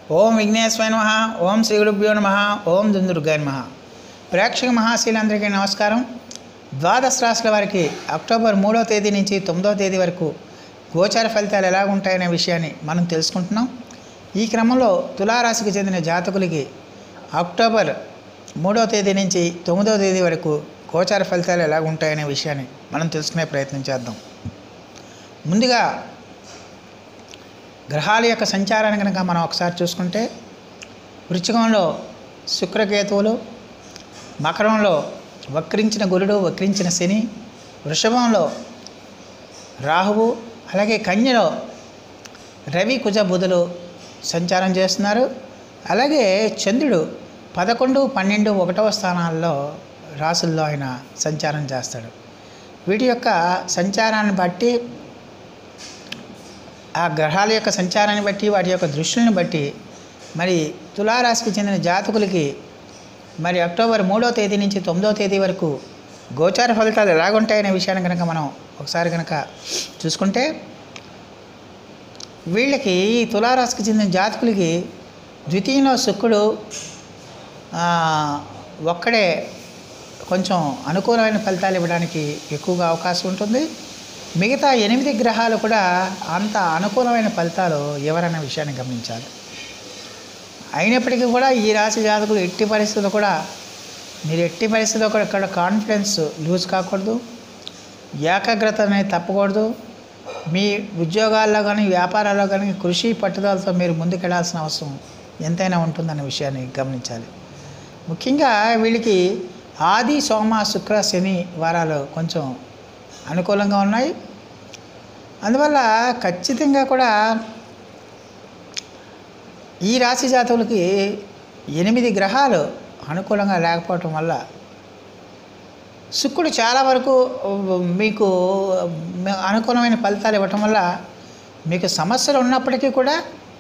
ఓం విఘ్నేశ్వర నమ ఓం శ్రీ గురుభ్యో నమ ఓం దుందుర్గాయ నమ ప్రేక్షక మహాశీలందరికీ నమస్కారం ద్వాదశ రాశుల వారికి అక్టోబర్ మూడో తేదీ నుంచి తొమ్మిదో తేదీ వరకు గోచార ఫలితాలు ఎలా ఉంటాయనే విషయాన్ని మనం తెలుసుకుంటున్నాం ఈ క్రమంలో తులారాశికి చెందిన జాతకులకి అక్టోబర్ మూడో తేదీ నుంచి తొమ్మిదో తేదీ వరకు గోచార ఫలితాలు ఎలా ఉంటాయనే విషయాన్ని మనం తెలుసుకునే ప్రయత్నం చేద్దాం ముందుగా గ్రహాల యొక్క సంచారాన్ని కనుక మనం ఒకసారి చూసుకుంటే వృచ్చికంలో శుక్రకేతువులు మకరంలో వక్రించిన గురుడు వక్రించిన శని వృషభంలో రాహువు అలాగే కన్యలో రవి కుజ బుధులు సంచారం చేస్తున్నారు అలాగే చంద్రుడు పదకొండు పన్నెండు ఒకటవ స్థానాల్లో రాసుల్లో ఆయన సంచారం చేస్తాడు వీటి యొక్క సంచారాన్ని బట్టి ఆ గ్రహాల యొక్క సంచారాన్ని బట్టి వాటి యొక్క దృష్టిని బట్టి మరి తులారాశికి చెందిన జాతకులకి మరి అక్టోబర్ మూడో తేదీ నుంచి తొమ్మిదో తేదీ వరకు గోచార ఫలితాలు ఎలాగుంటాయనే విషయాన్ని కనుక మనం ఒకసారి కనుక చూసుకుంటే వీళ్ళకి ఈ తులారాశికి చెందిన జాతకులకి ద్వితీయంలో శుక్రుడు ఆ, ఒక్కడే కొంచెం అనుకూలమైన ఫలితాలు ఇవ్వడానికి ఎక్కువగా అవకాశం ఉంటుంది మిగతా ఎనిమిది గ్రహాలు కూడా అంత అనుకూలమైన ఫలితాలు ఎవరన్న విషయాన్ని గమనించాలి అయినప్పటికీ కూడా ఈ రాశి జాతకులు ఎట్టి పరిస్థితుల్లో కూడా మీరు ఎట్టి పరిస్థితుల్లో కూడా ఇక్కడ కాన్ఫిడెన్స్ లూజ్ కాకూడదు ఏకాగ్రత అనేది తప్పకూడదు మీ ఉద్యోగాల్లో కానీ వ్యాపారాల్లో కానీ కృషి పట్టుదలతో మీరు ముందుకెళ్లాల్సిన అవసరం ఎంతైనా ఉంటుందన్న విషయాన్ని గమనించాలి ముఖ్యంగా వీళ్ళకి ఆది సోమ శుక్ర శని వారాలు కొంచెం అనుకూలంగా ఉన్నాయి అందువల్ల ఖచ్చితంగా కూడా ఈ రాశి జాతకులకి ఎనిమిది గ్రహాలు అనుకూలంగా లేకపోవటం వల్ల శుక్రుడు చాలా వరకు మీకు అనుకూలమైన ఫలితాలు ఇవ్వటం వల్ల మీకు సమస్యలు ఉన్నప్పటికీ కూడా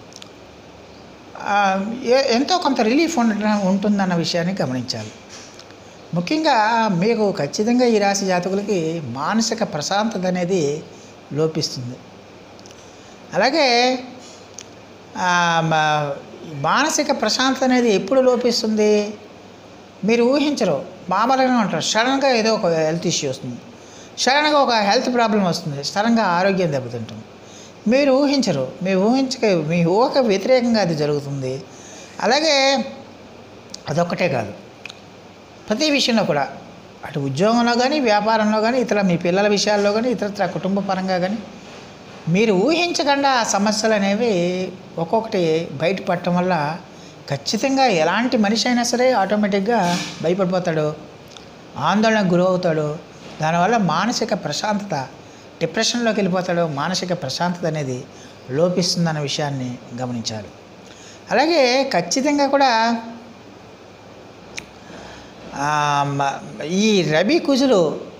ఆ, ఏ- ఎంతో కొంత రిలీఫ్ ఉండటం ఉంటుందన్న విషయాన్ని గమనించాలి ముఖ్యంగా మీకు ఖచ్చితంగా ఈ రాశి జాతకులకి మానసిక ప్రశాంతత అనేది లోపిస్తుంది అలాగే ఆ, మా- మానసిక ప్రశాంతత అనేది ఎప్పుడు లోపిస్తుంది మీరు ఊహించరు మామూలుగానే ఉంటారు సడన్గా ఏదో ఒక హెల్త్ ఇష్యూ వస్తుంది సడన్గా ఒక హెల్త్ ప్రాబ్లం వస్తుంది సడన్గా ఆరోగ్యం దెబ్బతింటుంది మీరు ఊహించరు మీ ఊహించక మీ ఊహక వ్యతిరేకంగా అది జరుగుతుంది అలాగే అదొక్కటే కాదు ప్రతి విషయంలో కూడా అటు ఉద్యోగంలో కానీ వ్యాపారంలో కానీ ఇతర మీ పిల్లల విషయాల్లో కానీ ఇతరత్ర కుటుంబ పరంగా కానీ మీరు ఊహించకుండా ఆ సమస్యలు అనేవి ఒక్కొక్కటి బయటపడటం వల్ల ఖచ్చితంగా ఎలాంటి మనిషి అయినా సరే ఆటోమేటిక్గా భయపడిపోతాడు ఆందోళనకు గురవుతాడు దానివల్ల మానసిక ప్రశాంతత డిప్రెషన్లోకి వెళ్ళిపోతాడు మానసిక ప్రశాంతత అనేది లోపిస్తుందన్న విషయాన్ని గమనించాలి అలాగే ఖచ్చితంగా కూడా ఆ, మ- ఈ రవి కుజులు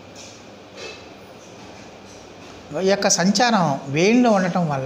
యొక్క సంచారం వేయిలో ఉండటం వల్ల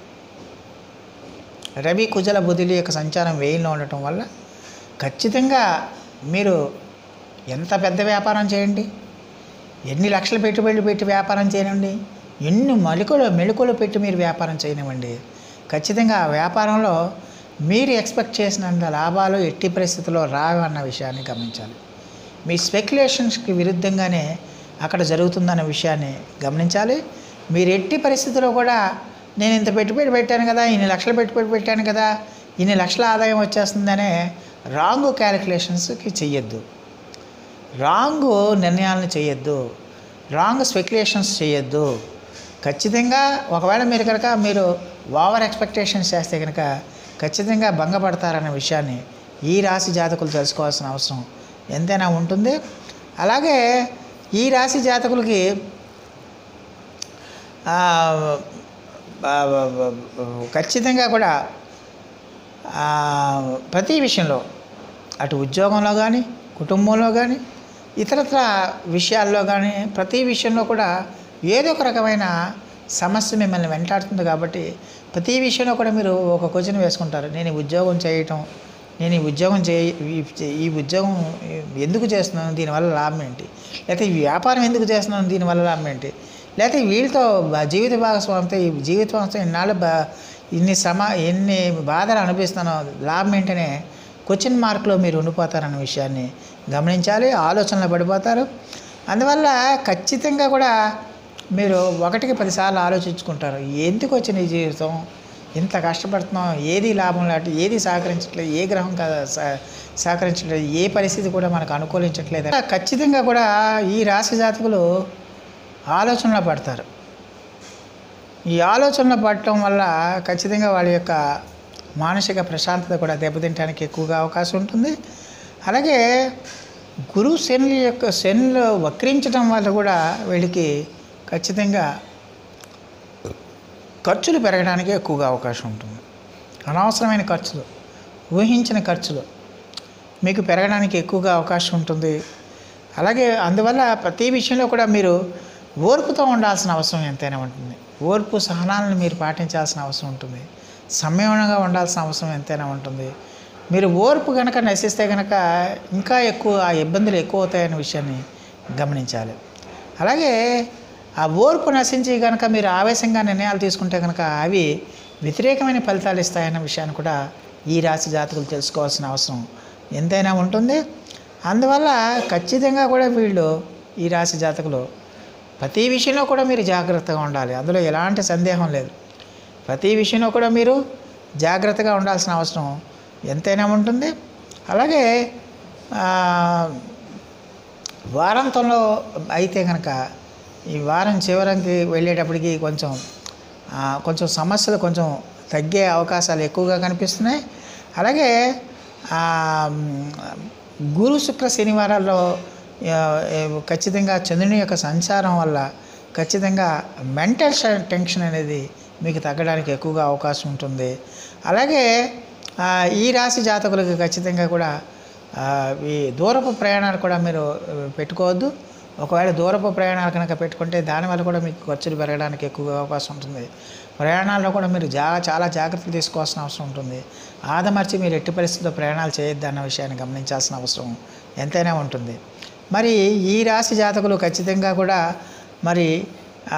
రవి కుజల బుధుల యొక్క సంచారం వేయిలో ఉండటం వల్ల ఖచ్చితంగా మీరు ఎంత పెద్ద వ్యాపారం చేయండి ఎన్ని లక్షల పెట్టుబడులు పెట్టి వ్యాపారం చేయనివ్వండి ఎన్ని మలుకలు మెళుకులు పెట్టి మీరు వ్యాపారం చేయనివ్వండి ఖచ్చితంగా ఆ వ్యాపారంలో మీరు ఎక్స్పెక్ట్ చేసినంత లాభాలు ఎట్టి పరిస్థితుల్లో రావు అన్న విషయాన్ని గమనించాలి మీ స్పెక్యులేషన్స్కి విరుద్ధంగానే అక్కడ జరుగుతుందన్న విషయాన్ని గమనించాలి మీరు ఎట్టి పరిస్థితుల్లో కూడా నేను ఇంత పెట్టుబడి పెట్టాను కదా ఇన్ని లక్షల పెట్టుబడి పెట్టాను కదా ఇన్ని లక్షల ఆదాయం వచ్చేస్తుందనే రాంగ్ క్యాలిక్యులేషన్స్కి చెయ్యొద్దు రాంగ్ నిర్ణయాలను చేయొద్దు రాంగ్ స్పెక్యులేషన్స్ చేయొద్దు ఖచ్చితంగా ఒకవేళ మీరు కనుక మీరు ఓవర్ ఎక్స్పెక్టేషన్స్ చేస్తే కనుక ఖచ్చితంగా భంగపడతారనే విషయాన్ని ఈ రాశి జాతకులు తెలుసుకోవాల్సిన అవసరం ఎంతైనా ఉంటుంది అలాగే ఈ రాశి జాతకులకి ఆ, ఆ, ఖచ్చితంగా కూడా ఆ, ప్రతి విషయంలో అటు ఉద్యోగంలో కానీ కుటుంబంలో కానీ ఇతరత్ర విషయాల్లో కానీ ప్రతి విషయంలో కూడా ఏదో ఒక రకమైన సమస్య మిమ్మల్ని వెంటాడుతుంది కాబట్టి ప్రతి విషయంలో కూడా మీరు ఒక క్వశ్చన్ వేసుకుంటారు నేను ఈ ఉద్యోగం చేయటం నేను ఈ ఉద్యోగం చేయ ఈ- ఈ ఉద్యోగం ఎందుకు చేస్తున్నాను దీనివల్ల లాభం ఏంటి లేకపోతే ఈ వ్యాపారం ఎందుకు చేస్తున్నాను దీనివల్ల లాభం ఏంటి లేకపోతే వీళ్ళతో బ- జీవిత భాగస్వామితో ఈ జీవితం ఇన్నాళ్ళు బ ఇన్ని సమా ఎన్ని బాధలు అనిపిస్తున్నానో లాభం ఏంటనే క్వశ్చన్ మార్కులో మీరు ఉండిపోతారన్న విషయాన్ని గమనించాలి ఆలోచనలో పడిపోతారు అందువల్ల ఖచ్చితంగా కూడా మీరు ఒకటికి పదిసార్లు ఆలోచించుకుంటారు ఎందుకు వచ్చిన ఈ జీవితం ఇంత కష్టపడుతున్నాం ఏది లాభం లాంటి ఏది సహకరించట్లేదు ఏ గ్రహం కదా సహ- సహకరించట్లేదు ఏ పరిస్థితి కూడా మనకు అనుకూలించట్లేదు ఖచ్చితంగా కూడా ఈ రాశి జాతకులు ఆలోచనలో పడతారు ఈ ఆలోచనలో పడటం వల్ల ఖచ్చితంగా వాళ్ళ యొక్క మానసిక ప్రశాంతత కూడా దెబ్బతింటానికి ఎక్కువగా అవకాశం ఉంటుంది అలాగే గురు శనుల యొక్క శనులు వక్రించడం వల్ల కూడా వీళ్ళకి ఖచ్చితంగా ఖర్చులు పెరగడానికి ఎక్కువగా అవకాశం ఉంటుంది అనవసరమైన ఖర్చులు ఊహించిన ఖర్చులు మీకు పెరగడానికి ఎక్కువగా అవకాశం ఉంటుంది అలాగే అందువల్ల ప్రతి విషయంలో కూడా మీరు ఓర్పుతో ఉండాల్సిన అవసరం ఎంతైనా ఉంటుంది ఓర్పు సహనాలను మీరు పాటించాల్సిన అవసరం ఉంటుంది సంయమనంగా ఉండాల్సిన అవసరం ఎంతైనా ఉంటుంది మీరు ఓర్పు కనుక నశిస్తే కనుక ఇంకా ఎక్కువ ఆ ఇబ్బందులు ఎక్కువ అవుతాయనే విషయాన్ని గమనించాలి అలాగే ఆ ఓర్పు నశించి కనుక మీరు ఆవేశంగా నిర్ణయాలు తీసుకుంటే కనుక అవి వ్యతిరేకమైన ఫలితాలు ఇస్తాయన్న విషయాన్ని కూడా ఈ రాశి జాతకులు తెలుసుకోవాల్సిన అవసరం ఎంతైనా ఉంటుంది అందువల్ల ఖచ్చితంగా కూడా వీళ్ళు ఈ రాశి జాతకులు ప్రతి విషయంలో కూడా మీరు జాగ్రత్తగా ఉండాలి అందులో ఎలాంటి సందేహం లేదు ప్రతి విషయంలో కూడా మీరు జాగ్రత్తగా ఉండాల్సిన అవసరం ఎంతైనా ఉంటుంది అలాగే ఆ, వారాంతంలో అయితే కనుక ఈ వారం చివరికి వెళ్ళేటప్పటికి కొంచెం ఆ, కొంచెం సమస్యలు కొంచెం తగ్గే అవకాశాలు ఎక్కువగా కనిపిస్తున్నాయి అలాగే ఆ, మ్, గురు శుక్ర శనివారాల్లో ఆ, ఏ, ఖచ్చితంగా చంద్రుని యొక్క సంచారం వల్ల ఖచ్చితంగా మెంటల్ టెన్షన్ అనేది మీకు తగ్గడానికి ఎక్కువగా అవకాశం ఉంటుంది అలాగే ఆ, ఈ రాశి జాతకులకు ఖచ్చితంగా కూడా ఆ, ఈ దూరపు ప్రయాణాలు కూడా మీరు ఆ, పెట్టుకోవద్దు ఒకవేళ దూరపు ప్రయాణాలు కనుక పెట్టుకుంటే దానివల్ల కూడా మీకు ఖర్చులు పెరగడానికి ఎక్కువగా అవకాశం ఉంటుంది ప్రయాణాల్లో కూడా మీరు జా చాలా జాగ్రత్తలు తీసుకోవాల్సిన అవసరం ఉంటుంది ఆదమర్చి మీరు ఎట్టి పరిస్థితుల్లో ప్రయాణాలు చేయొద్దు అన్న విషయాన్ని గమనించాల్సిన అవసరం ఎంతైనా ఉంటుంది మరి ఈ రాశి జాతకులు ఖచ్చితంగా కూడా మరి ఆ,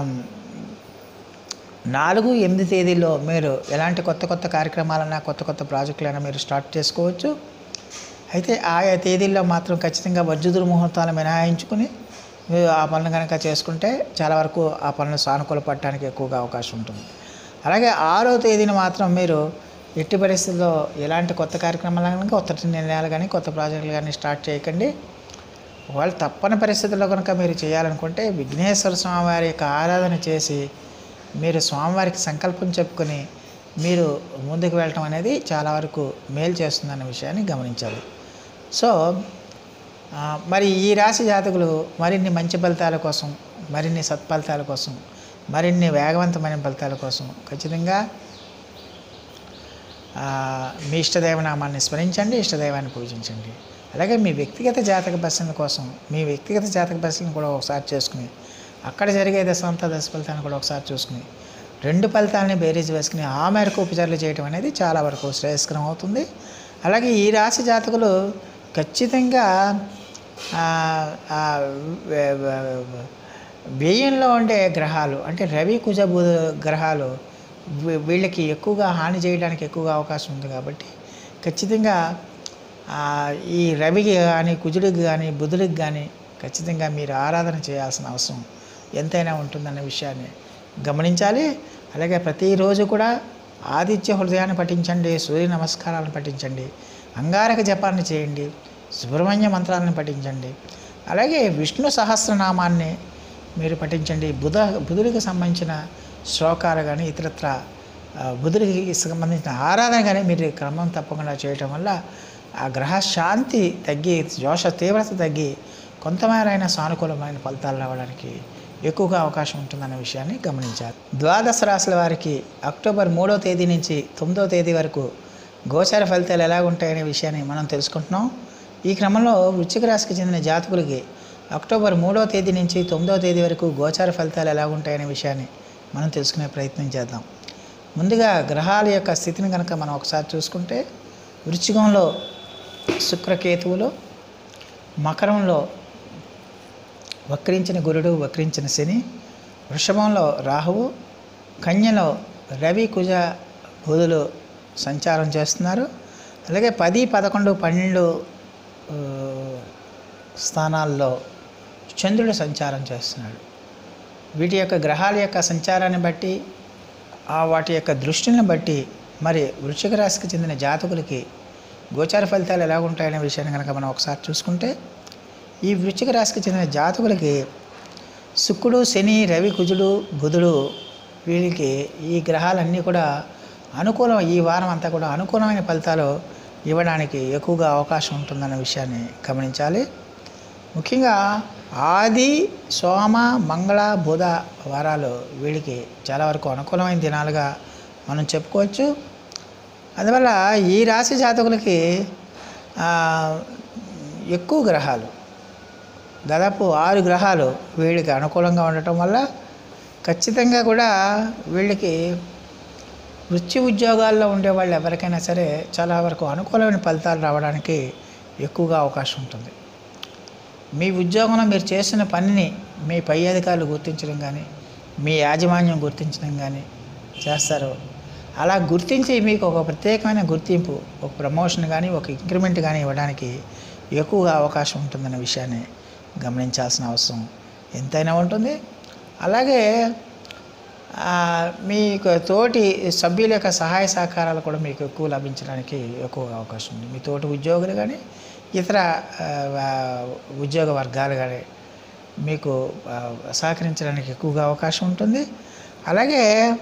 నాలుగు ఎనిమిది తేదీల్లో మీరు ఎలాంటి కొత్త కొత్త కార్యక్రమాలన్నా కొత్త కొత్త ప్రాజెక్టులైనా మీరు స్టార్ట్ చేసుకోవచ్చు అయితే ఆయా తేదీల్లో మాత్రం ఖచ్చితంగా వజ్జుదురు ముహూర్తాలు మినహాయించుకుని మీరు ఆ పనులు కనుక చేసుకుంటే చాలా వరకు ఆ పనులు సానుకూల పడటానికి ఎక్కువగా అవకాశం ఉంటుంది అలాగే ఆరో తేదీన మాత్రం మీరు ఎట్టి పరిస్థితుల్లో ఎలాంటి కొత్త కార్యక్రమాలు కానీ కొత్త నిర్ణయాలు కానీ కొత్త ప్రాజెక్టులు కానీ స్టార్ట్ చేయకండి ఒకవేళ తప్పని పరిస్థితుల్లో కనుక మీరు చేయాలనుకుంటే విఘ్నేశ్వర స్వామి వారి యొక్క ఆరాధన చేసి మీరు స్వామివారికి సంకల్పం చెప్పుకొని మీరు ముందుకు వెళ్ళటం అనేది చాలా వరకు మేలు చేస్తుందన్న విషయాన్ని గమనించాలి సో ఆ, మరి ఈ రాశి జాతకులు మరిన్ని మంచి ఫలితాల కోసం మరిన్ని సత్ఫలితాల కోసం మరిన్ని వేగవంతమైన ఫలితాల కోసం ఖచ్చితంగా ఆ, మీ ఇష్టదైవనామాన్ని స్మరించండి ఇష్టదైవాన్ని పూజించండి అలాగే మీ వ్యక్తిగత జాతక పరిశీలన కోసం మీ వ్యక్తిగత జాతక పరిశీలన కూడా ఒకసారి చేసుకుని అక్కడ జరిగే దశాంత దశ ఫలితాన్ని కూడా ఒకసారి చూసుకుని రెండు ఫలితాలని బేరీజ్ వేసుకుని ఆ మేరకు ఉపచారాలు చేయడం అనేది చాలా వరకు శ్రేయస్కరం అవుతుంది అలాగే ఈ రాశి జాతకులు ఖచ్చితంగా ఆ, ఆ, వే- వే- వ్యయంలో ఉండే గ్రహాలు అంటే రవి కుజ బుధ గ్రహాలు వీ- వీళ్ళకి ఎక్కువగా హాని చేయడానికి ఎక్కువగా అవకాశం ఉంది కాబట్టి ఖచ్చితంగా ఆ, ఈ రవికి కానీ కుజుడికి కానీ బుధుడికి కానీ ఖచ్చితంగా మీరు ఆరాధన చేయాల్సిన అవసరం ఎంతైనా ఉంటుందన్న విషయాన్ని గమనించాలి అలాగే ప్రతిరోజు కూడా ఆదిత్య హృదయాన్ని పఠించండి సూర్య నమస్కారాలను పఠించండి అంగారక జపాన్ని చేయండి సుబ్రహ్మణ్య మంత్రాలను పఠించండి అలాగే విష్ణు సహస్రనామాన్ని మీరు పఠించండి బుధ బుధుడికి సంబంధించిన శ్లోకాలు కానీ ఇతరత్ర ఆ, బుధుడికి సంబంధించిన ఆరాధన కానీ మీరు క్రమం తప్పకుండా చేయటం వల్ల ఆ గ్రహ శాంతి తగ్గి దోష తీవ్రత తగ్గి కొంతమేరైన సానుకూలమైన ఫలితాలు రావడానికి ఎక్కువగా అవకాశం ఉంటుందన్న విషయాన్ని గమనించాలి ద్వాదశ రాశుల వారికి అక్టోబర్ మూడో తేదీ నుంచి తొమ్మిదో తేదీ వరకు గోచార ఫలితాలు ఎలా ఉంటాయనే విషయాన్ని మనం తెలుసుకుంటున్నాం ఈ క్రమంలో వృశ్చిక రాశికి చెందిన జాతకులకి అక్టోబర్ మూడో తేదీ నుంచి తొమ్మిదో తేదీ వరకు గోచార ఫలితాలు ఎలా ఉంటాయనే విషయాన్ని మనం తెలుసుకునే ప్రయత్నం చేద్దాం ముందుగా గ్రహాల యొక్క స్థితిని కనుక మనం ఒకసారి చూసుకుంటే వృశ్చికంలో శుక్రకేతువులు మకరంలో వక్రించిన గురుడు వక్రించిన శని వృషభంలో రాహువు కన్యలో రవి కుజ బుధులు సంచారం చేస్తున్నారు అలాగే పది పదకొండు పన్నెండు ఆ, స్థానాల్లో చంద్రుడు సంచారం చేస్తున్నాడు వీటి యొక్క గ్రహాల యొక్క సంచారాన్ని బట్టి ఆ వాటి యొక్క దృష్టిని బట్టి మరి వృశ్చిక రాశికి చెందిన జాతకులకి గోచార ఫలితాలు ఎలా ఉంటాయనే విషయాన్ని కనుక మనం ఒకసారి చూసుకుంటే ఈ వృశ్చిక రాశికి చెందిన జాతకులకి శుక్రుడు శని రవి కుజుడు బుధుడు వీళ్ళకి ఈ గ్రహాలన్నీ కూడా అనుకూలం ఈ వారం అంతా కూడా అనుకూలమైన ఫలితాలు ఇవ్వడానికి ఎక్కువగా అవకాశం ఉంటుందన్న విషయాన్ని గమనించాలి ముఖ్యంగా ఆది సోమ మంగళ బుధ వారాలు వీళ్ళకి చాలా వరకు అనుకూలమైన దినాలుగా మనం చెప్పుకోవచ్చు అందువల్ల ఈ రాశి జాతకులకి ఆ, ఎక్కువ గ్రహాలు దాదాపు ఆరు గ్రహాలు వీళ్ళకి అనుకూలంగా ఉండటం వల్ల ఖచ్చితంగా కూడా వీళ్ళకి వృత్తి ఉద్యోగాల్లో ఉండే వాళ్ళు ఎవరికైనా సరే చాలా వరకు అనుకూలమైన ఫలితాలు రావడానికి ఎక్కువగా అవకాశం ఉంటుంది మీ ఉద్యోగంలో మీరు చేసిన పనిని మీ పై అధికారులు గుర్తించడం కానీ మీ యాజమాన్యం గుర్తించడం కానీ చేస్తారు అలా గుర్తించి మీకు ఒక ప్రత్యేకమైన గుర్తింపు ఒక ప్రమోషన్ కానీ ఒక ఇంక్రిమెంట్ కానీ ఇవ్వడానికి ఎక్కువగా అవకాశం ఉంటుందన్న విషయాన్ని గమనించాల్సిన అవసరం ఎంతైనా ఉంటుంది అలాగే ఆ, మీకు తోటి సభ్యుల యొక్క సహాయ సహకారాలు కూడా మీకు ఎక్కువ లభించడానికి ఎక్కువగా అవకాశం ఉంది మీ తోటి ఉద్యోగులు కానీ ఇతర ఆ, వా- ఉద్యోగ వర్గాలు కానీ మీకు ఆ, సహకరించడానికి ఎక్కువగా అవకాశం ఉంటుంది అలాగే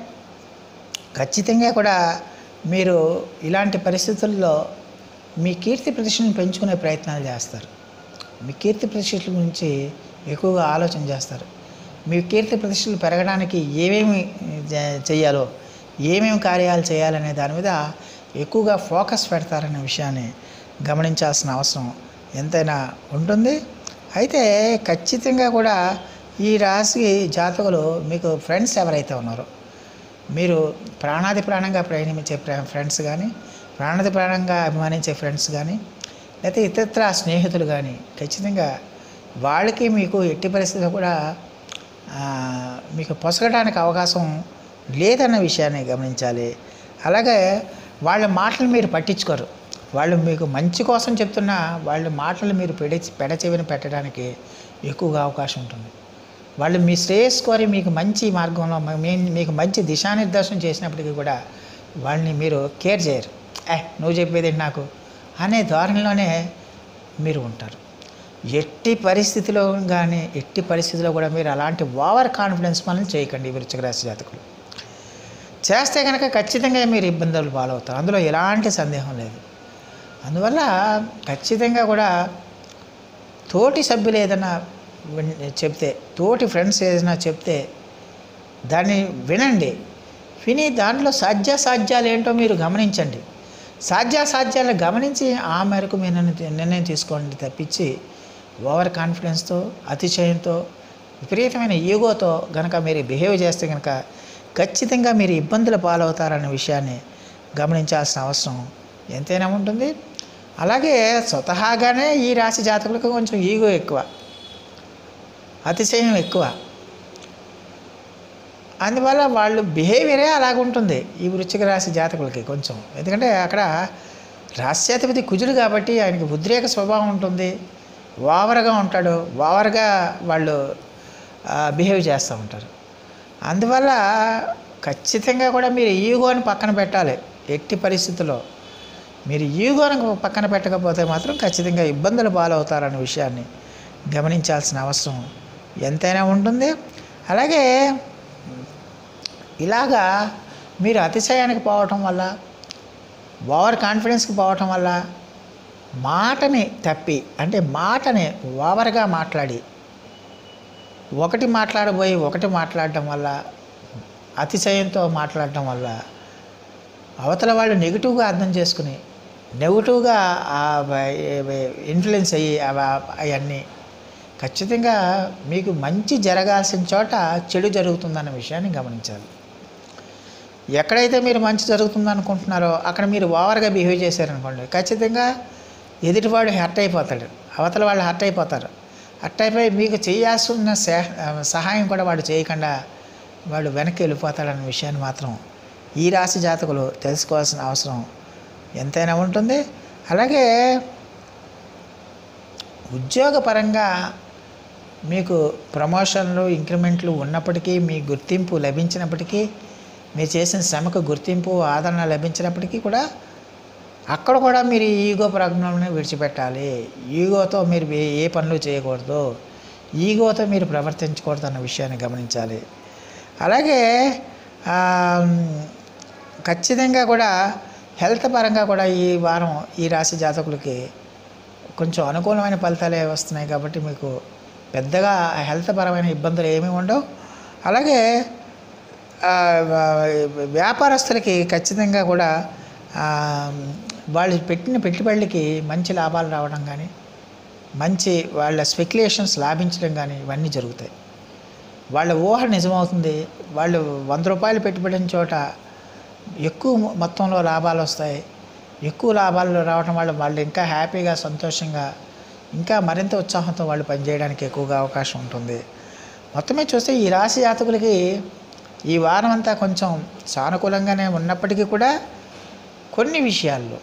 ఖచ్చితంగా కూడా మీరు ఇలాంటి పరిస్థితుల్లో మీ కీర్తి ప్రతిష్టలను పెంచుకునే ప్రయత్నాలు చేస్తారు మీ కీర్తి ప్రతిష్టల గురించి ఎక్కువగా ఆలోచన చేస్తారు మీ కీర్తి ప్రతిష్టలు పెరగడానికి ఏమేమి చే- చేయాలో ఏమేమి కార్యాలు చేయాలనే దాని మీద ఎక్కువగా ఫోకస్ పెడతారనే విషయాన్ని గమనించాల్సిన అవసరం ఎంతైనా ఉంటుంది అయితే ఖచ్చితంగా కూడా ఈ రాశి జాతకులు మీకు ఫ్రెండ్స్ ఎవరైతే ఉన్నారో మీరు ప్రాణాది ప్రాణంగా ప్రేమించే ప్ర- ఫ్రెండ్స్ కానీ ప్రాణాది ప్రాణంగా అభిమానించే ఫ్రెండ్స్ కానీ లేకపోతే ఇతరత్ర స్నేహితులు కానీ ఖచ్చితంగా వాళ్ళకి మీకు ఎట్టి పరిస్థితుల్లో కూడా ఆ, మీకు పొసగడానికి అవకాశం లేదన్న విషయాన్ని గమనించాలి అలాగే వాళ్ళ మాటలు మీరు పట్టించుకోరు వాళ్ళు మీకు మంచి కోసం చెప్తున్నా వాళ్ళ మాటలు మీరు పెడ పెడచెవిని పెట్టడానికి ఎక్కువగా అవకాశం ఉంటుంది వాళ్ళు మీ శ్రేయస్ కోరి మీకు మంచి మార్గంలో మ- మీ- మీకు మంచి దిశానిర్దేశం చేసినప్పటికీ కూడా వాళ్ళని మీరు కేర్ చేయరు ఏ నువ్వు చెప్పేది ఏంటి నాకు అనే ధోరణిలోనే మీరు ఉంటారు ఎట్టి పరిస్థితిలో కానీ ఎట్టి పరిస్థితిలో కూడా మీరు అలాంటి ఓవర్ కాన్ఫిడెన్స్ పనులు చేయకండి ఈ వృశ్చిక రాశి జాతకులు చేస్తే కనుక ఖచ్చితంగా మీరు ఇబ్బందులు పాలవుతారు అందులో ఎలాంటి సందేహం లేదు అందువల్ల ఖచ్చితంగా కూడా తోటి సభ్యులు ఏదైనా విన్- చెప్తే తోటి ఫ్రెండ్స్ ఏదైనా చెప్తే దాన్ని వినండి విని దాంట్లో సాధ్యాసాధ్యాలు ఏంటో మీరు గమనించండి సాధ్యాసాధ్యాలు గమనించి ఆ మేరకు మీరు నిర్ణయం- నిర్ణయం తీసుకోండి తప్పించి ఓవర్ కాన్ఫిడెన్స్తో అతిశయంతో విపరీతమైన ఈగోతో గనక మీరు బిహేవ్ చేస్తే కనుక ఖచ్చితంగా మీరు ఇబ్బందుల పాలవుతారన్న విషయాన్ని గమనించాల్సిన అవసరం ఎంతైనా ఉంటుంది అలాగే స్వతహాగానే ఈ రాశి జాతకులకు కొంచెం ఈగో ఎక్కువ అతిశయం ఎక్కువ అందువల్ల వాళ్ళు బిహేవియరే అలాగుంటుంది ఈ వృశ్చిక రాశి జాతకులకి కొంచెం ఎందుకంటే అక్కడ రాశ్యాధిపతి కుజుడు కాబట్టి ఆయనకి ఉద్రేక స్వభావం ఉంటుంది ఓవర్గా ఉంటాడు ఓవర్గా వాళ్ళు బిహేవ్ చేస్తూ ఉంటారు అందువల్ల ఖచ్చితంగా కూడా మీరు ఈగోని పక్కన పెట్టాలి ఎట్టి పరిస్థితుల్లో మీరు ఈగోని పక్కన పెట్టకపోతే మాత్రం ఖచ్చితంగా ఇబ్బందులు పాలవుతారనే విషయాన్ని గమనించాల్సిన అవసరం ఎంతైనా ఉంటుంది అలాగే ఇలాగా మీరు అతిశయానికి పోవటం వల్ల ఓవర్ కాన్ఫిడెన్స్కి పోవటం వల్ల మాటని తప్పి అంటే మాటని ఓవర్గా మాట్లాడి ఒకటి మాట్లాడబోయి ఒకటి మాట్లాడటం వల్ల అతిశయంతో మాట్లాడటం వల్ల అవతల వాళ్ళు నెగిటివ్గా అర్థం చేసుకుని నెగిటివ్గా ఇన్ఫ్లుయెన్స్ అయ్యి అవన్నీ ఖచ్చితంగా మీకు మంచి జరగాల్సిన చోట చెడు జరుగుతుందన్న విషయాన్ని గమనించాలి ఎక్కడైతే మీరు మంచి జరుగుతుంది అనుకుంటున్నారో అక్కడ మీరు ఓవర్గా బిహేవ్ చేశారనుకోండి ఖచ్చితంగా ఎదుటివాడు హర్ట్ అయిపోతాడు అవతల వాళ్ళు హర్ట్ అయిపోతారు హర్ట్ అయిపోయి మీకు చేయాల్సిన సహ- సహాయం కూడా వాడు చేయకుండా వాడు వెనక్కి వెళ్ళిపోతాడన్న విషయాన్ని మాత్రం ఈ రాశి జాతకులు తెలుసుకోవాల్సిన అవసరం ఎంతైనా ఉంటుంది అలాగే ఉద్యోగపరంగా మీకు ప్రమోషన్లు ఇంక్రిమెంట్లు ఉన్నప్పటికీ మీ గుర్తింపు లభించినప్పటికీ మీరు చేసిన శ్రమకు గుర్తింపు ఆదరణ లభించినప్పటికీ కూడా అక్కడ కూడా మీరు ఈగో ప్రజ్ఞలను విడిచిపెట్టాలి ఈగోతో మీరు ఏ- ఏ పనులు చేయకూడదు ఈగోతో మీరు ప్రవర్తించకూడదు అన్న విషయాన్ని గమనించాలి అలాగే ఆ, ఖచ్చితంగా కూడా హెల్త్ పరంగా కూడా ఈ వారం ఈ రాశి జాతకులకి కొంచెం అనుకూలమైన ఫలితాలే వస్తున్నాయి కాబట్టి మీకు పెద్దగా హెల్త్ పరమైన ఇబ్బందులు ఏమీ ఉండవు అలాగే ఆ, వ్యాపారస్తులకి ఖచ్చితంగా కూడా ఆ, వాళ్ళు పెట్టిన పెట్టుబడులకి మంచి లాభాలు రావడం కానీ మంచి వాళ్ళ స్పెక్యులేషన్స్ లాభించడం కానీ ఇవన్నీ జరుగుతాయి వాళ్ళ ఊహ నిజమవుతుంది వాళ్ళు వంద రూపాయలు పెట్టుబడిన చోట ఎక్కువ మొ- మొత్తంలో లాభాలు వస్తాయి ఎక్కువ లాభాలు రావడం వల్ల వాళ్ళు ఇంకా హ్యాపీగా సంతోషంగా ఇంకా మరింత ఉత్సాహంతో వాళ్ళు పనిచేయడానికి ఎక్కువగా అవకాశం ఉంటుంది మొత్తమే చూస్తే ఈ రాశి జాతకులకి ఈ వారం అంతా కొంచెం సానుకూలంగానే ఉన్నప్పటికీ కూడా కొన్ని విషయాల్లో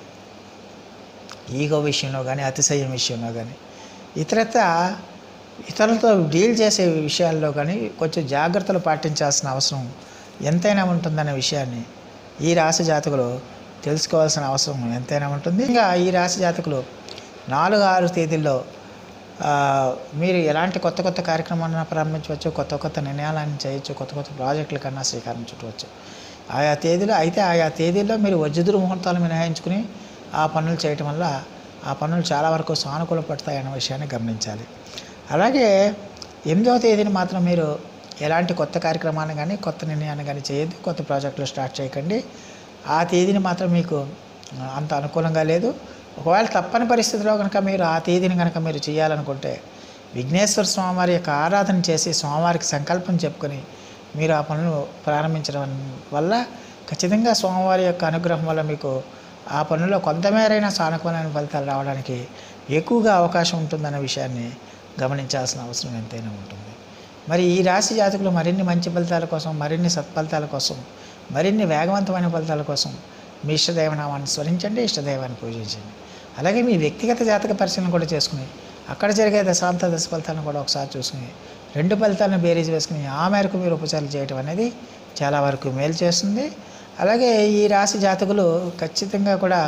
ఈగో విషయంలో కానీ అతిశయం విషయంలో కానీ ఇతరత్ర ఇతరులతో డీల్ చేసే విషయాల్లో కానీ కొంచెం జాగ్రత్తలు పాటించాల్సిన అవసరం ఎంతైనా ఉంటుందనే విషయాన్ని ఈ రాశి జాతకులు తెలుసుకోవాల్సిన అవసరం ఎంతైనా ఉంటుంది ఇంకా ఈ రాశి జాతకులు నాలుగు ఆరు తేదీల్లో ఆ, మీరు ఎలాంటి కొత్త కొత్త కార్యక్రమాలను ప్రారంభించవచ్చు కొత్త కొత్త నిర్ణయాలను చేయొచ్చు కొత్త కొత్త ప్రాజెక్టుల కన్నా శ్రీకారం చుట్టవచ్చు ఆయా తేదీలో అయితే ఆయా తేదీల్లో మీరు వజ్రదురు ముహూర్తాలు మినహాయించుకుని ఆ పనులు చేయటం వల్ల ఆ పనులు చాలా వరకు సానుకూల పడతాయి అనే విషయాన్ని గమనించాలి అలాగే ఎనిమిదవ తేదీని మాత్రం మీరు ఎలాంటి కొత్త కార్యక్రమాన్ని కానీ కొత్త నిర్ణయాన్ని కానీ చేయొద్దు కొత్త ప్రాజెక్టులు స్టార్ట్ చేయకండి ఆ తేదీని మాత్రం మీకు ఆ, అంత అనుకూలంగా లేదు ఒకవేళ తప్పని పరిస్థితిలో కనుక మీరు ఆ తేదీని కనుక మీరు చేయాలనుకుంటే విఘ్నేశ్వర స్వామివారి యొక్క ఆరాధన చేసి స్వామివారికి సంకల్పం చెప్పుకొని మీరు ఆ పనులు ప్రారంభించడం వల్ల ఖచ్చితంగా స్వామివారి యొక్క అనుగ్రహం వల్ల మీకు ఆ పనుల్లో కొంతమేరైన సానుకూలమైన ఫలితాలు రావడానికి ఎక్కువగా అవకాశం ఉంటుందన్న విషయాన్ని గమనించాల్సిన అవసరం ఎంతైనా ఉంటుంది మరి ఈ రాశి జాతకులు మరిన్ని మంచి ఫలితాల కోసం మరిన్ని సత్ఫలితాల కోసం మరిన్ని వేగవంతమైన ఫలితాల కోసం మీ ఇష్టదైవనామాన్ని స్మరించండి ఇష్టదైవాన్ని పూజించండి అలాగే మీ వ్యక్తిగత జాతక పరిశీలన కూడా చేసుకుని అక్కడ జరిగే దశాంత దశ ఫలితాలను కూడా ఒకసారి చూసుకుని రెండు ఫలితాలను బేరీజ్ వేసుకుని ఆ మేరకు మీరు ఉపచారాలు చేయటం అనేది చాలా వరకు మేలు చేస్తుంది అలాగే ఈ రాశి జాతకులు ఖచ్చితంగా కూడా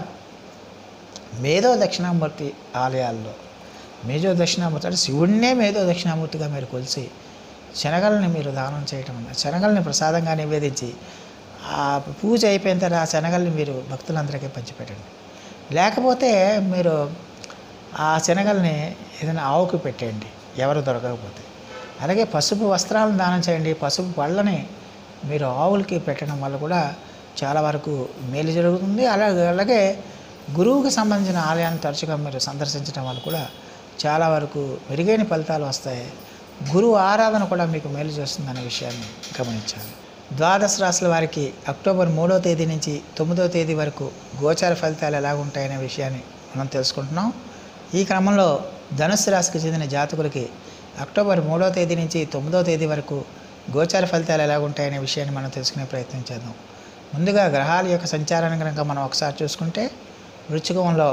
మేధో దక్షిణామూర్తి ఆలయాల్లో మేధో దక్షిణామూర్తి అంటే శివుడినే మేధో దక్షిణామూర్తిగా మీరు కొలిసి శనగల్ని మీరు దానం చేయటం వల్ల శనగల్ని ప్రసాదంగా నివేదించి ఆ పూజ అయిపోయిన తర్వాత ఆ శనగల్ని మీరు భక్తులందరికీ పంచిపెట్టండి లేకపోతే మీరు ఆ శనగల్ని ఏదైనా ఆవుకు పెట్టేయండి ఎవరు దొరకకపోతే అలాగే పసుపు వస్త్రాలను దానం చేయండి పసుపు పళ్ళని మీరు ఆవులకి పెట్టడం వల్ల కూడా చాలా వరకు మేలు జరుగుతుంది అలాగే అలాగే గురువుకి సంబంధించిన ఆలయాన్ని తరచుగా మీరు సందర్శించడం వల్ల కూడా చాలా వరకు మెరుగైన ఫలితాలు వస్తాయి గురువు ఆరాధన కూడా మీకు మేలు చేస్తుందనే విషయాన్ని గమనించాలి ద్వాదశ రాశుల వారికి అక్టోబర్ మూడో తేదీ నుంచి తొమ్మిదో తేదీ వరకు గోచార ఫలితాలు ఎలా ఉంటాయనే విషయాన్ని మనం తెలుసుకుంటున్నాం ఈ క్రమంలో ధనుస్సు రాశికి చెందిన జాతకులకి అక్టోబర్ మూడో తేదీ నుంచి తొమ్మిదో తేదీ వరకు గోచార ఫలితాలు ఎలా ఉంటాయనే విషయాన్ని మనం తెలుసుకునే ప్రయత్నం చేద్దాం ముందుగా గ్రహాల యొక్క సంచారాన్ని కనుక మనం ఒకసారి చూసుకుంటే వృచ్చికంలో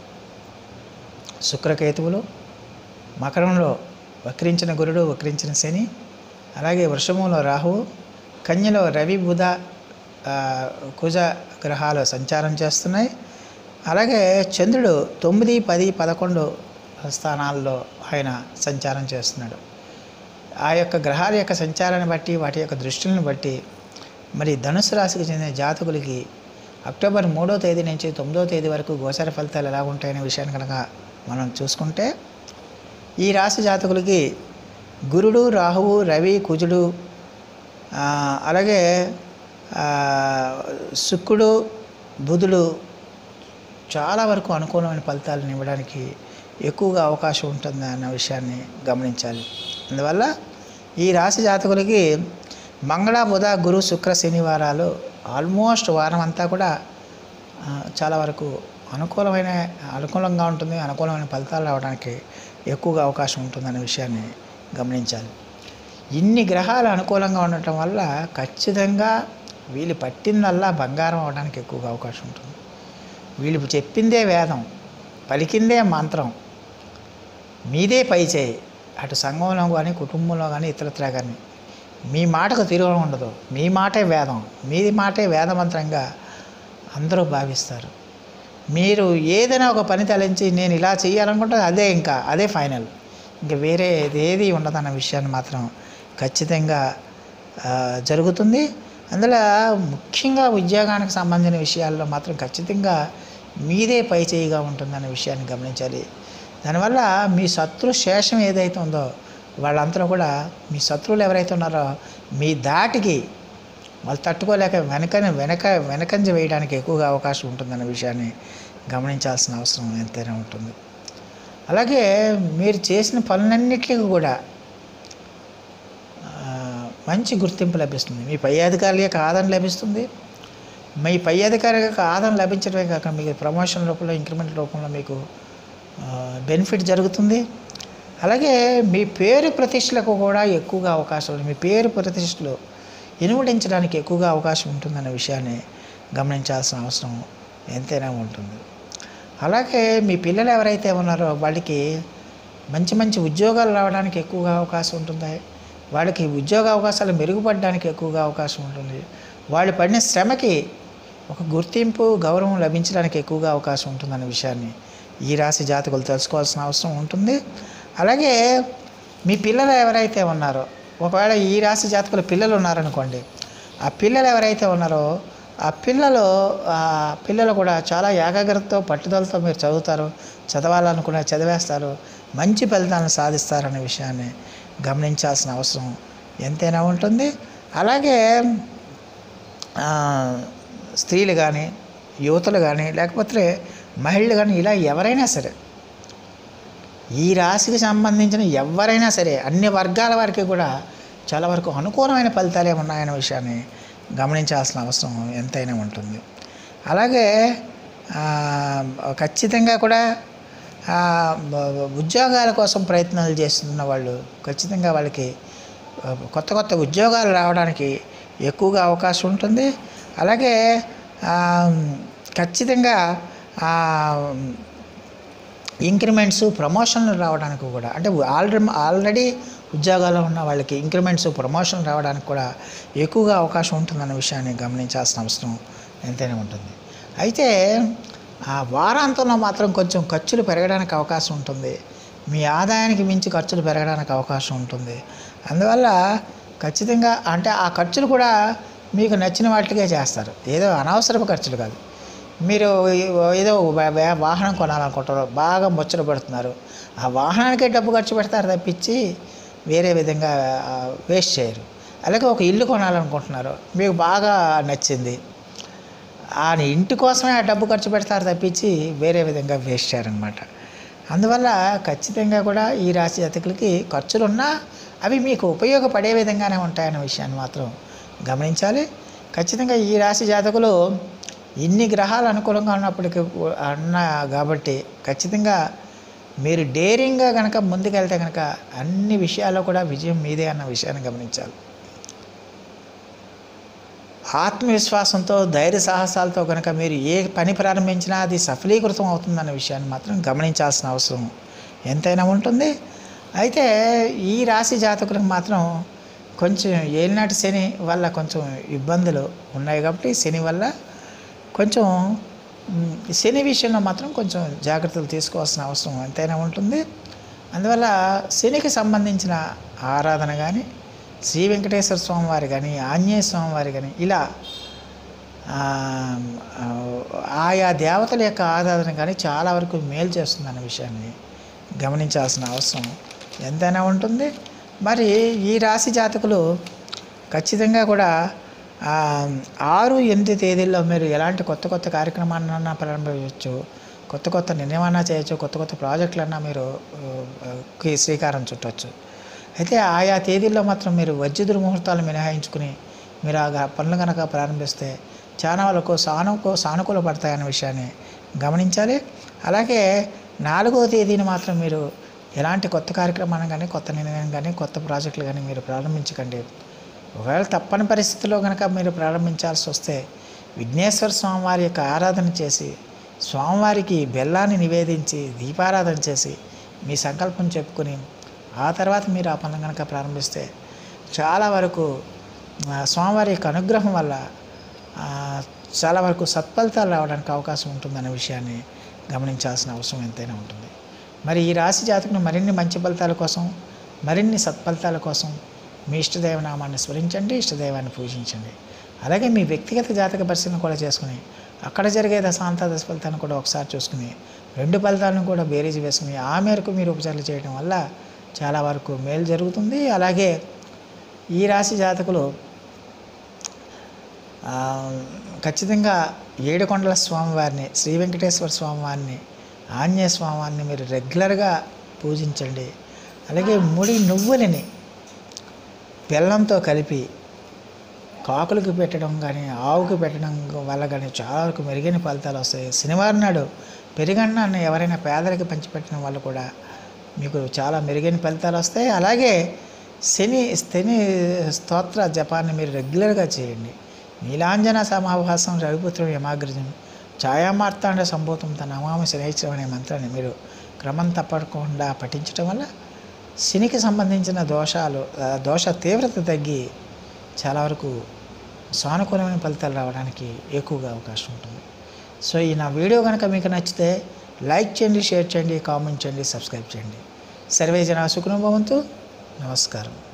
శుక్రకేతువులు మకరంలో వక్రించిన గురుడు వక్రించిన శని అలాగే వృషభంలో రాహువు కన్యలో రవి బుధ ఆ, కుజ గ్రహాలు సంచారం చేస్తున్నాయి అలాగే చంద్రుడు తొమ్మిది పది పదకొండు స్థానాల్లో ఆయన సంచారం చేస్తున్నాడు ఆ యొక్క గ్రహాల యొక్క సంచారాన్ని బట్టి వాటి యొక్క దృష్టిని బట్టి మరి ధనుసు రాశికి చెందిన జాతకులకి అక్టోబర్ మూడో తేదీ నుంచి తొమ్మిదో తేదీ వరకు గోచర ఫలితాలు ఎలా ఉంటాయనే విషయాన్ని కనుక మనం చూసుకుంటే ఈ రాశి జాతకులకి గురుడు రాహువు రవి కుజుడు ఆ, అలాగే ఆ, శుక్రుడు బుధుడు చాలా వరకు అనుకూలమైన ఫలితాలను ఇవ్వడానికి ఎక్కువగా అవకాశం ఉంటుంది అన్న విషయాన్ని గమనించాలి అందువల్ల ఈ రాశి జాతకులకి మంగళ బుధ గురు శుక్ర శనివారాలు ఆల్మోస్ట్ వారం అంతా కూడా ఆ, చాలా వరకు అనుకూలమైన అనుకూలంగా ఉంటుంది అనుకూలమైన ఫలితాలు రావడానికి ఎక్కువగా అవకాశం ఉంటుందనే విషయాన్ని గమనించాలి ఇన్ని గ్రహాలు అనుకూలంగా ఉండటం వల్ల ఖచ్చితంగా వీళ్ళు పట్టిందల్లా బంగారం అవడానికి ఎక్కువగా అవకాశం ఉంటుంది వీళ్ళు చెప్పిందే వేదం పలికిందే మంత్రం మీదే పై చేయి అటు సంఘంలో కానీ కుటుంబంలో కానీ ఇతరత్రా కానీ మీ మాటకు తిరుగు ఉండదు మీ మాటే వేదం మీది మాటే వేదమంత్రంగా అందరూ భావిస్తారు మీరు ఏదైనా ఒక పని తలంచి నేను ఇలా చేయాలనుకుంటే అదే ఇంకా అదే ఫైనల్ ఇంకా వేరే ఏది ఉండదన్న విషయాన్ని మాత్రం ఖచ్చితంగా ఆ, జరుగుతుంది అందులో ముఖ్యంగా ఉద్యోగానికి సంబంధించిన విషయాల్లో మాత్రం ఖచ్చితంగా మీదే పై చేయిగా ఉంటుందన్న విషయాన్ని గమనించాలి దానివల్ల మీ శత్రు శేషం ఏదైతే ఉందో వాళ్ళంతా కూడా మీ శత్రువులు ఎవరైతే ఉన్నారో మీ దాటికి వాళ్ళు తట్టుకోలేక వెనకని వెనక వెనకంజ వేయడానికి ఎక్కువగా అవకాశం ఉంటుందన్న విషయాన్ని గమనించాల్సిన అవసరం ఎంతైనా ఉంటుంది అలాగే మీరు చేసిన పనులన్నిటికీ కూడా ఆ, మంచి గుర్తింపు లభిస్తుంది మీ పై అధికారుల యొక్క ఆదరణ లభిస్తుంది మీ పై అధికారి యొక్క ఆదరణ లభించడమే కాక మీకు ప్రమోషన్ రూపంలో ఇంక్రిమెంట్ రూపంలో మీకు బెనిఫిట్ జరుగుతుంది అలాగే మీ పేరు ప్రతిష్టలకు కూడా ఎక్కువగా అవకాశం ఉంది మీ పేరు ప్రతిష్టలు ఇనుమడించడానికి ఎక్కువగా అవకాశం ఉంటుందన్న విషయాన్ని గమనించాల్సిన అవసరం ఎంతైనా ఉంటుంది అలాగే మీ పిల్లలు ఎవరైతే ఉన్నారో వాళ్ళకి మంచి మంచి ఉద్యోగాలు రావడానికి ఎక్కువగా అవకాశం ఉంటుంది వాళ్ళకి ఉద్యోగ అవకాశాలు మెరుగుపడడానికి ఎక్కువగా అవకాశం ఉంటుంది వాళ్ళు పడిన శ్రమకి ఒక గుర్తింపు గౌరవం లభించడానికి ఎక్కువగా అవకాశం ఉంటుందన్న విషయాన్ని ఈ రాశి జాతకులు తెలుసుకోవాల్సిన అవసరం ఉంటుంది అలాగే మీ పిల్లలు ఎవరైతే ఉన్నారో ఒకవేళ ఈ రాశి జాతకుల పిల్లలు ఉన్నారనుకోండి ఆ పిల్లలు ఎవరైతే ఉన్నారో ఆ పిల్లలు ఆ పిల్లలు కూడా చాలా ఏకాగ్రతతో పట్టుదలతో మీరు చదువుతారు చదవాలనుకునే చదివేస్తారు మంచి ఫలితాలను సాధిస్తారనే విషయాన్ని గమనించాల్సిన అవసరం ఎంతైనా ఉంటుంది అలాగే ఆ, స్త్రీలు కానీ యువతలు కానీ లేకపోతే మహిళలు కానీ ఇలా ఎవరైనా సరే ఈ రాశికి సంబంధించిన ఎవరైనా సరే అన్ని వర్గాల వారికి కూడా చాలా వరకు అనుకూలమైన ఫలితాలే ఉన్నాయనే విషయాన్ని గమనించాల్సిన అవసరం ఎంతైనా ఉంటుంది అలాగే ఆ, ఖచ్చితంగా కూడా ఆ, బ- బ- ఉద్యోగాల కోసం ప్రయత్నాలు చేస్తున్న వాళ్ళు ఖచ్చితంగా వాళ్ళకి ఆ, కొత్త కొత్త ఉద్యోగాలు రావడానికి ఎక్కువగా అవకాశం ఉంటుంది అలాగే ఆ, ఖచ్చితంగా ఆ, ఇంక్రిమెంట్స్ ప్రమోషన్లు రావడానికి కూడా అంటే ఆల్రెడీ ఆల్రెడీ ఉద్యోగాల్లో ఉన్న వాళ్ళకి ఇంక్రిమెంట్స్ ప్రమోషన్ రావడానికి కూడా ఎక్కువగా అవకాశం ఉంటుందన్న విషయాన్ని గమనించాల్సిన అవసరం ఎంతైనా ఉంటుంది అయితే ఆ వారాంతంలో మాత్రం కొంచెం ఖర్చులు పెరగడానికి అవకాశం ఉంటుంది మీ ఆదాయానికి మించి ఖర్చులు పెరగడానికి అవకాశం ఉంటుంది అందువల్ల ఖచ్చితంగా అంటే ఆ ఖర్చులు కూడా మీకు నచ్చిన వాటికే చేస్తారు ఏదో అనవసరపు ఖర్చులు కాదు మీరు ఏదో వా- వా- వాహనం కొనాలనుకుంటారు బాగా ముచ్చట పడుతున్నారు ఆ వాహనానికే డబ్బు ఖర్చు పెడతారు తప్పించి వేరే విధంగా వేస్ట్ చేయరు అలాగే ఒక ఇల్లు కొనాలనుకుంటున్నారు మీకు బాగా నచ్చింది ఆ ఇంటి కోసమే ఆ డబ్బు ఖర్చు పెడతారు తప్పించి వేరే విధంగా వేస్ట్ చేయరనమాట అందువల్ల ఖచ్చితంగా కూడా ఈ రాశి జాతకులకి ఖర్చులు ఉన్నా అవి మీకు ఉపయోగపడే విధంగానే ఉంటాయన్న విషయాన్ని మాత్రం గమనించాలి ఖచ్చితంగా ఈ రాశి జాతకులు ఇన్ని గ్రహాలు అనుకూలంగా ఉన్నప్పటికీ కూ- అన్న కాబట్టి ఖచ్చితంగా మీరు డేరింగ్గా కనుక ముందుకెళ్తే కనుక అన్ని విషయాల్లో కూడా విజయం మీదే అన్న విషయాన్ని గమనించాలి ఆత్మవిశ్వాసంతో ధైర్య సాహసాలతో కనుక మీరు ఏ పని ప్రారంభించినా అది సఫలీకృతం అవుతుందన్న విషయాన్ని మాత్రం గమనించాల్సిన అవసరం ఎంతైనా ఉంటుంది అయితే ఈ రాశి జాతకులకు మాత్రం కొంచెం ఏలినాటి శని వల్ల కొంచెం ఇబ్బందులు ఉన్నాయి కాబట్టి శని వల్ల కొంచెం మ్, శని విషయంలో మాత్రం కొంచెం జాగ్రత్తలు తీసుకోవాల్సిన అవసరం ఎంతైనా ఉంటుంది అందువల్ల శనికి సంబంధించిన ఆరాధన కానీ శ్రీ వెంకటేశ్వర స్వామి వారి కానీ ఆంజనేయ స్వామి వారి కానీ ఇలా ఆ, ఆ, ఆయా దేవతల యొక్క ఆరాధన కానీ చాలా వరకు మేలు చేస్తుందన్న విషయాన్ని గమనించాల్సిన అవసరం ఎంతైనా ఉంటుంది మరి ఈ రాశి జాతకులు ఖచ్చితంగా కూడా ఆ, ఆరు ఎనిమిది తేదీల్లో మీరు ఎలాంటి కొత్త కొత్త కార్యక్రమాలన్నా ప్రారంభించవచ్చు కొత్త కొత్త నిర్ణయమన్నా చేయొచ్చు కొత్త కొత్త ప్రాజెక్టులన్నా మీరు ఆ, కి శ్రీకారం చుట్టవచ్చు అయితే ఆయా తేదీల్లో మాత్రం మీరు వజ్రదురు ముహూర్తాలు మినహాయించుకుని మీరు ఆ గా- పనులు కనుక ప్రారంభిస్తే చాలా వాళ్ళకు సానుకూ సానుకూల పడతాయనే విషయాన్ని గమనించాలి అలాగే నాలుగో తేదీని మాత్రం మీరు ఎలాంటి కొత్త కార్యక్రమాన్ని కానీ కొత్త నిర్ణయం కానీ కొత్త ప్రాజెక్టులు కానీ మీరు ప్రారంభించకండి ఒకవేళ తప్పని పరిస్థితిలో కనుక మీరు ప్రారంభించాల్సి వస్తే విఘ్నేశ్వర స్వామివారి యొక్క ఆరాధన చేసి స్వామివారికి బెల్లాన్ని నివేదించి దీపారాధన చేసి మీ సంకల్పం చెప్పుకొని ఆ తర్వాత మీరు ఆ పనులు కనుక ప్రారంభిస్తే చాలా వరకు ఆ, స్వామివారి యొక్క అనుగ్రహం వల్ల ఆ, చాలా వరకు సత్ఫలితాలు రావడానికి అవకాశం ఉంటుందనే విషయాన్ని గమనించాల్సిన అవసరం ఎంతైనా ఉంటుంది మరి ఈ రాశి జాతకుని మరిన్ని మంచి ఫలితాల కోసం మరిన్ని సత్ఫలితాల కోసం మీ ఇష్టదైవ నామాన్ని స్మరించండి ఇష్టదైవాన్ని పూజించండి అలాగే మీ వ్యక్తిగత జాతక పరిశీలన కూడా చేసుకుని అక్కడ జరిగే దశాంత దశ ఫలితాన్ని కూడా ఒకసారి చూసుకుని రెండు ఫలితాలను కూడా బేరీజ్ వేసుకుని ఆ మేరకు మీరు ఉపచారాలు చేయడం వల్ల చాలా వరకు మేలు జరుగుతుంది అలాగే ఈ రాశి జాతకులు ఆ, ఖచ్చితంగా ఏడుకొండల స్వామివారిని శ్రీ వెంకటేశ్వర స్వామివారిని ఆంజనేయ స్వామివారిని మీరు రెగ్యులర్గా పూజించండి అలాగే ముడి నువ్వులని బెల్లంతో కలిపి కాకులకి పెట్టడం కానీ ఆవుకి పెట్టడం వల్ల కానీ చాలా వరకు మెరుగైన ఫలితాలు వస్తాయి శనివారం నాడు పెరుగన్నాన్ని ఎవరైనా పేదలకి పంచిపెట్టడం వల్ల కూడా మీకు చాలా మెరుగైన ఫలితాలు వస్తాయి అలాగే శని శని స్తోత్ర జపాన్ని మీరు రెగ్యులర్గా చేయండి నీలాంజన సమాభాసం రవిపుత్రం యమాగ్రజం ఛాయామార్తాండ సంభూతం తన నమామి శనేశ్వరం అనే మంత్రాన్ని మీరు క్రమం తప్పకుండా పఠించడం వల్ల శనికి సంబంధించిన దోషాలు ఆ, దోష తీవ్రత తగ్గి చాలా వరకు సానుకూలమైన ఫలితాలు రావడానికి ఎక్కువగా అవకాశం ఉంటుంది సో ఈ నా వీడియో కనుక మీకు నచ్చితే లైక్ చేయండి షేర్ చేయండి కామెంట్ చేయండి సబ్స్క్రైబ్ చేయండి సర్వే జన సుఖనుభవంతు నమస్కారం